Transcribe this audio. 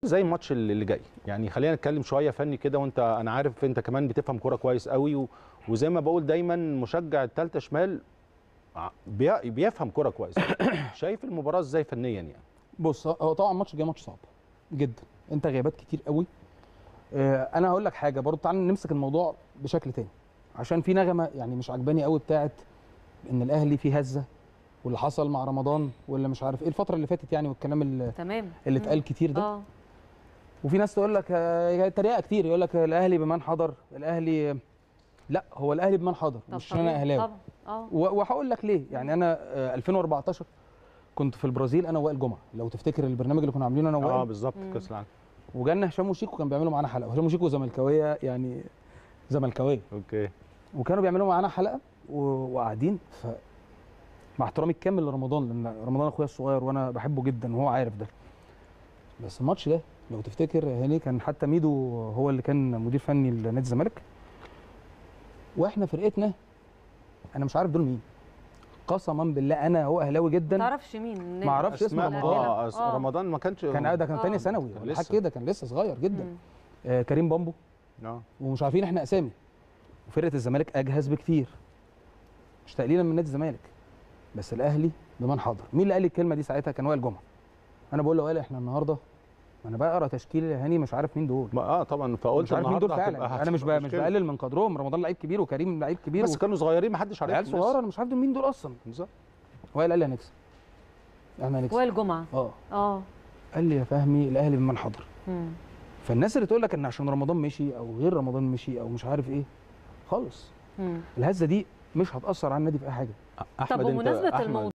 زي الماتش اللي اللي جاي يعني خلينا نتكلم شويه فني كده وانت انا عارف انت كمان بتفهم كوره كويس قوي و... وزي ما بقول دايما مشجع الثالثه شمال ع- بي... بيفهم كوره كويس شايف المباراه ازاي فنيا يعني بص هو طبعا الماتش الجاي ماتش صعب جدا انت غيابات كتير قوي آه، انا هقول لك حاجه برضو تعال نمسك الموضوع بشكل تاني عشان في نغمه يعني مش عجباني قوي بتاعت ان الاهلي فيه هزه واللي حصل مع رمضان واللي مش عارف ايه الفتره اللي فاتت يعني والكلام اللي, تمام اللي مم. اتقال كتير ده اه وفي ناس تقول لك آه، تريقه كتير يقول لك الاهلي بمن حضر الاهلي لا هو الاهلي بمن حضر طب مش عشان انا طبيعي. اهلاوي طبعا اه و- وهقول لك ليه يعني انا آه، 2014 كنت في البرازيل انا وائل جمعه لو تفتكر البرنامج اللي كنا عاملينه انا اه وائل بالظبط مم. كاس العالم وجالنا هشام وشيكو كان بيعملوا معانا حلقه هشام وشيكو زملكاويه يعني زملكاويه اوكي وكانوا بيعملوا معانا حلقه و- وقاعدين ف مع احترامي الكامل لرمضان لان رمضان اخويا الصغير وانا بحبه جدا وهو عارف ده بس الماتش ده لو تفتكر هاني كان حتى ميدو هو اللي كان مدير فني لنادي الزمالك واحنا فرقتنا انا مش عارف دول مين قسما بالله انا هو اهلاوي ما جدا تعرفش مين ما اعرفش اسم أسماء- رمضان اه أس- آه. رمضان ما كانش كان ده كان آه. تانية ثانوي كان ولا حاجه لسه. كده كان لسه صغير جدا مم. آه كريم بامبو اه ومش عارفين احنا اسامي وفرقه الزمالك اجهز بكتير مش تقليلا من نادي الزمالك بس الاهلي بمن حضر مين اللي قال لي الكلمه دي ساعتها كان وائل جمعه انا بقول له وائل احنا النهارده ما انا بقرا تشكيل يا هاني مش عارف مين دول ما- اه طبعا فقلت مش عارف مين دول النهارده هتبقى- فعلا انا مش هتبقى ب- مش مشكلة. بقلل من قدرهم رمضان لعيب كبير وكريم لعيب كبير بس كانوا صغيرين ما حدش عارفهم عيال صغيره انا مش عارف دول مين دول اصلا بالظبط وائل قال لي هنكسب احنا هنكسب وائل جمعه اه اه قال لي يا فهمي الاهلي بمن حضر مم. فالناس اللي تقول لك ان عشان رمضان مشي او غير رمضان مشي او مش عارف ايه خالص مم. الهزه دي مش هتاثر على النادي في اي حاجه احمد طب انت بمناسبه أحمد، الموضوع